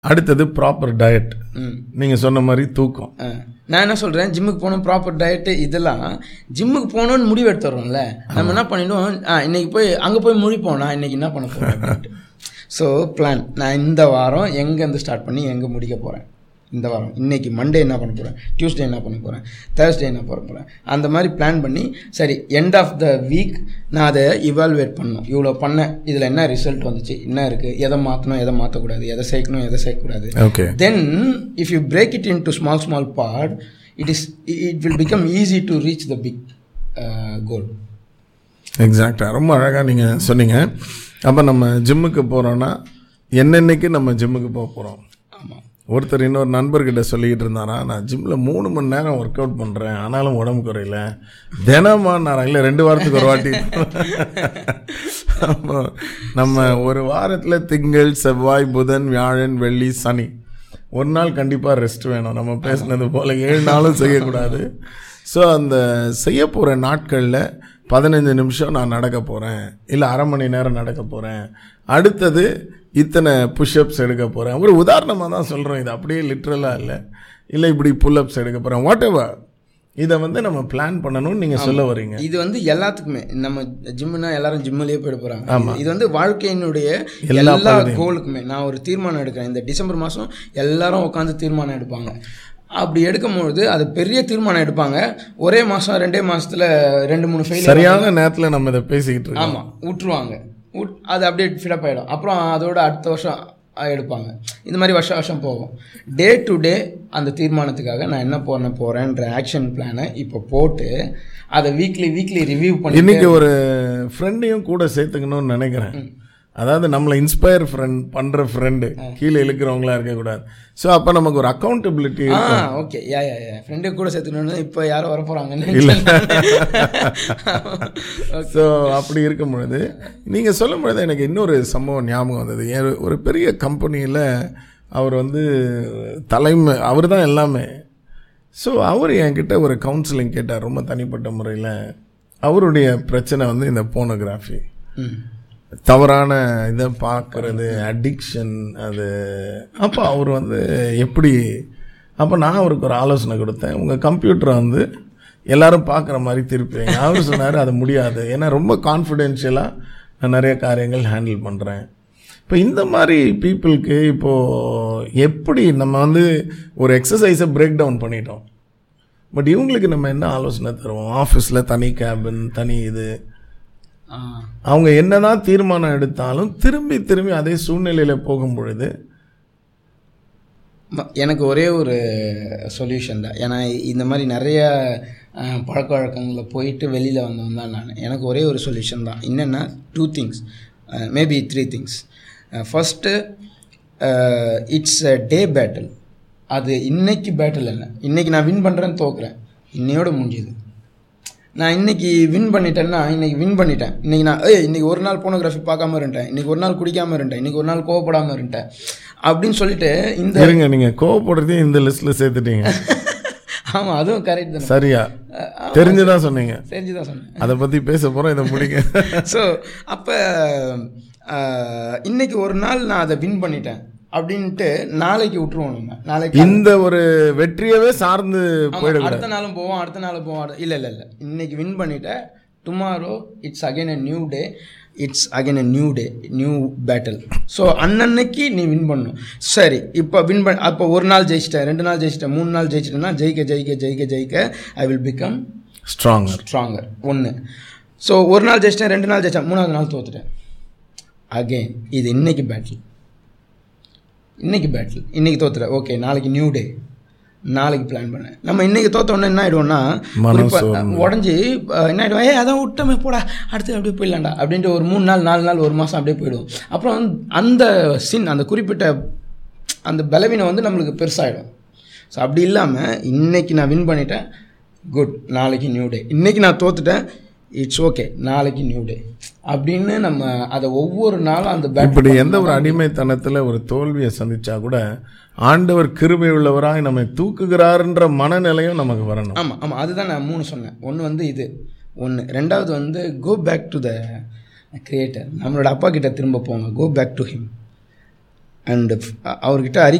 அடுத்தது proper diet ம் நீங்கள் சொன்ன மாதிரி தூக்கம் ஆ. நான் என்ன சொல்கிறேன் ஜிம்முக்கு போகணும் ப்ராப்பர் டயட்டு இதெல்லாம் ஜிம்முக்கு போகணும்னு முடிவு எடுத்துறோம்ல நம்ம என்ன பண்ணிடுவோம் ஆ இன்னைக்கு போய் அங்கே போய் முடிப்போம் நான் இன்னைக்கு என்ன பண்ண போகிறேன் ஸோ பிளான் நான் இந்த வாரம் எங்கேருந்து ஸ்டார்ட் பண்ணி எங்கே முடிக்க போகிறேன் இந்த வாரம் இன்னைக்கு மண்டே என்ன பண்ண போகிறேன் டியூஸ்டே என்ன பண்ண போகிறேன் தேர்ஸ்டே என்ன பண்ண போகிறேன் அந்த மாதிரி பிளான் பண்ணி சரி எண்ட் ஆஃப் த வீக் நான் அதை இவால்வேட் பண்ணணும் இவ்வளோ பண்ணேன் இதில் என்ன ரிசல்ட் வந்துச்சு என்ன இருக்குது எதை மாற்றணும் எதை மாற்றக்கூடாது எதை சேர்க்கணும் எதை சேர்க்கக்கூடாது okay then if you break it into small small part it is it will become easy to reach the big uh, goal எக்ஸாக்டாக ரொம்ப அழகாக நீங்கள் சொன்னீங்க அப்போ நம்ம ஜிம்முக்கு போகிறோன்னா என்னென்னைக்கு நம்ம ஜிம்முக்கு போக போகிறோம் ஆமாம் ஒருத்தர் இன்னொரு நண்பர்கிட்ட சொல்லிக்கிட்டு இருந்தாரா நான் ஜிம்மில் மூணு மணி நேரம் ஒர்க் அவுட் பண்ணுறேன் ஆனாலும் உடம்பு குறையல தினமானாரா இல்லை ரெண்டு வாரத்துக்கு ஒரு வாட்டி அப்போ நம்ம ஒரு வாரத்தில் திங்கள் செவ்வாய் புதன் வியாழன் வெள்ளி சனி ஒரு நாள் கண்டிப்பாக ரெஸ்ட் வேணும் நம்ம பேசுனது போல் ஏழு நாளும் செய்யக்கூடாது ஸோ அந்த செய்ய போகிற நாட்களில் பதினஞ்சு நிமிஷம் நான் நடக்க போகிறேன் இல்லை அரை மணி நேரம் நடக்க போகிறேன் அடுத்தது இத்தனை புஷ்அப்ஸ் எடுக்க போகிறேன் ஒரு உதாரணமாக தான் சொல்கிறோம் இது அப்படியே லிட்ரலாக இல்லை இல்லை இப்படி புல்அப்ஸ் எடுக்க போகிறேன் வாட் எவர் இதை வந்து நம்ம பிளான் பண்ணணும்னு நீங்கள் சொல்ல வரீங்க இது வந்து எல்லாத்துக்குமே நம்ம ஜிம்முனா எல்லாரும் ஜிம்மிலேயே போயிட போகிறாங்க இது வந்து வாழ்க்கையினுடைய எல்லா கோலுக்குமே நான் ஒரு தீர்மானம் எடுக்கிறேன் இந்த டிசம்பர் மாதம் எல்லாரும் உட்காந்து தீர்மானம் எடுப்பாங்க அப்படி எடுக்கும்பொழுது அது பெரிய தீர்மானம் எடுப்பாங்க ஒரே மாதம் ரெண்டே மாசத்துல ரெண்டு மூணு ஃபெயில் சரியான நேரத்தில் நம்ம இதை பேசிக்கிட்டு இருக்கோம் ஆமாம் விட்டுருவாங்க விட் அது அப்படியே ஃபிடப் ஆகிடும் அப்புறம் அதோட அடுத்த வருஷம் அஹ், எடுப்பாங்க இந்த மாதிரி வருஷம் வருஷம் போகும் டே டு டே அந்த தீர்மானத்துக்காக நான் என்ன பண்ண போகிறேன்ற ஆக்ஷன் பிளானை இப்போ போட்டு அதை வீக்லி வீக்லி ரிவ்யூ பண்ணி இன்னைக்கு ஒரு ஃப்ரெண்டையும் கூட சேர்த்துக்கணும்னு நினைக்கிறேன் அதாவது நம்மளை இன்ஸ்பயர் ஃப்ரெண்ட் பண்ணுற ஃப்ரெண்டு கீழே இழுக்கிறவங்களா இருக்கக்கூடாது ஸோ அப்போ நமக்கு ஒரு அக்கௌண்டபிலிட்டி ஆ okay yeah yeah yeah friend கூட சேர்த்துக்கணும்னு இப்போ யாரும் வர போகிறாங்கன்னு ஸோ அப்படி இருக்கும் பொழுது நீங்கள் சொல்லும் பொழுது எனக்கு இன்னொரு சம்பவம் ஞாபகம் வந்தது ஏ- ஒரு பெரிய கம்பெனியில் அவர் வந்து தலைமை அவர் தான் எல்லாமே ஸோ அவர் என்கிட்ட ஒரு கவுன்சிலிங் கேட்டார் ரொம்ப தனிப்பட்ட முறையில் அவருடைய பிரச்சனை வந்து இந்த போனோகிராஃபி ம் தவறான இதை பார்க்கறது அடிக்ஷன் அது அப்போ அவர் வந்து எப்படி அப்போ நான் அவருக்கு ஒரு ஆலோசனை கொடுத்தேன் உங்கள் கம்ப்யூட்டரை வந்து எல்லாரும் பார்க்குற மாதிரி திருப்பிங்க அவர் சொன்னார் அது முடியாது ஏன்னா ரொம்ப கான்ஃபிடென்ஷியலாக நான் நிறைய காரியங்கள் ஹேண்டில் பண்ணுறேன் இப்போ இந்த மாதிரி பீப்புளுக்கு இப்போது எப்படி நம்ம வந்து ஒரு எக்ஸசைஸை பிரேக் டவுன் பண்ணிட்டோம் பட் இவங்களுக்கு நம்ம என்ன ஆலோசனை தருவோம் ஆஃபீஸில் தனி கேபின் தனி இது ஆ அவங்க என்னதான் தீர்மானம் எடுத்தாலும் திரும்பி திரும்பி அதே சூழ்நிலையில் போகும் பொழுது ம- எனக்கு ஒரே ஒரு சொல்யூஷன் தான் ஏன்னா இந்த மாதிரி நிறைய அஹ், பழக்க வழக்கங்களில் போயிட்டு வெளியில் வந்தவன் தான் நான் எனக்கு ஒரே ஒரு சொல்யூஷன் தான் என்னென்னா two things maybe three things first it's a day battle அது இன்னைக்கு பேட்டில் இல்லை இன்னைக்கு நான் வின் பண்ணுறேன்னு தோக்குறேன் இன்னையோட முடிஞ்சுது நான் இன்னைக்கு வின் பண்ணிட்டேன்னா இன்னைக்கு வின் பண்ணிட்டேன் இன்னைக்கு நான் ஏய் இன்னைக்கு ஒரு நாள் போனோகிராஃபி பார்க்காம இருந்தேன் இன்னைக்கு ஒரு நாள் குடிக்காம இருந்தேன் இன்னைக்கு ஒரு நாள் கோவப்படாமல் இருந்தேன் அப்படின்னு சொல்லிட்டு இந்த இருங்க நீங்கள் கோவப்படுறதையும் இந்த லிஸ்ட்டில் சேர்த்துட்டீங்க ஆமாம் அதுவும் கரெக்ட் தானே சரியா தெரிஞ்சுதான் சொன்னீங்க தெரிஞ்சு தான் சொன்னேன் அதை பற்றி பேச போகிறோம் இதை முடிங்க ஸோ அப்போ இன்னைக்கு ஒரு நாள் நான் அதை வின் பண்ணிட்டேன் அப்படின்ட்டு நாளைக்கு விட்டுருவோம் நம்ம நாளைக்கு இந்த ஒரு வெற்றியவே சார்ந்து ஆமா, போயிடக்கூடாது அடுத்த நாளும் போவோம் அடுத்த நாளும் போவோம் அடுத்த- இல்ல இல்ல இல்ல இன்னைக்கு வின் பண்ணிட்டேன் tomorrow it's again a new day it's again a new day new battle so அன்னன்னைக்கு நீ வின் பண்ணணும் சரி இப்போ வின் பண்ண அப்போ ஒரு நாள் ஜெயிச்சிட்டேன் ரெண்டு நாள் ஜெயிச்சிட்டேன் மூணு நாள் ஜெயிச்சிட்டேன்னா ஜெயிக்க ஜெயிக்க ஜெயிக்க ஜெயிக்க I will become stronger stronger ஒன்று ஸோ ஒரு நாள் ஜெயிச்சிட்டேன் ரெண்டு நாள் ஜெயிச்சேன் மூணாவது நாள் தோத்துட்டேன் அகெயின் இது இன்னைக்கு பேட்டில் இன்னைக்கு பேட்டில் இன்னைக்கு தோத்துட்டேன் ஓகே நாளைக்கு நியூ டே நாளைக்கு பிளான் பண்ணேன் நம்ம இன்னைக்கு தோத்த உடனே என்ன ஆயிடுவோம்னா மனம் குறிப்பா சோர்ந்து. உடஞ்சி என்ன ஆயிடுவோம் ஏ அதான் விட்டமே போடா அடுத்து அப்படியே போயிடலாம்டா அப்படின்ட்டு ஒரு மூணு நாள் நாலு நாள் ஒரு மாதம் அப்படியே போயிடுவோம் அப்புறம் வந்து அந்த சின் அந்த குறிப்பிட்ட அந்த பலவீனம் வந்து நம்மளுக்கு பெருசாகிடும் ஸோ அப்படி இல்லாமல் இன்னைக்கு நான் வின் பண்ணிட்டேன் குட் நாளைக்கு நியூ டே இன்னைக்கு நான் தோத்துட்டேன் இட்ஸ் ஓகே நாளைக்கு நியூ டே அப்படின்னு நம்ம அதை ஒவ்வொரு நாளும் அந்த பேட் இப்படி எந்த ஒரு அடிமைத்தனத்தில் ஒரு தோல்வியை சந்திச்சா கூட ஆண்டவர் கிருபை உள்ளவராய் நம்மை தூக்குகிறாருன்ற மனநிலையும் நமக்கு வரணும் ஆமாம் ஆமாம் அதுதான் நான் மூணு சொன்னேன் ஒன்று வந்து இது ஒன்று ரெண்டாவது வந்து go back to the creator நம்மளோட அப்பா கிட்ட திரும்ப போங்க go back to him and அவர்கிட்ட அறிக்கை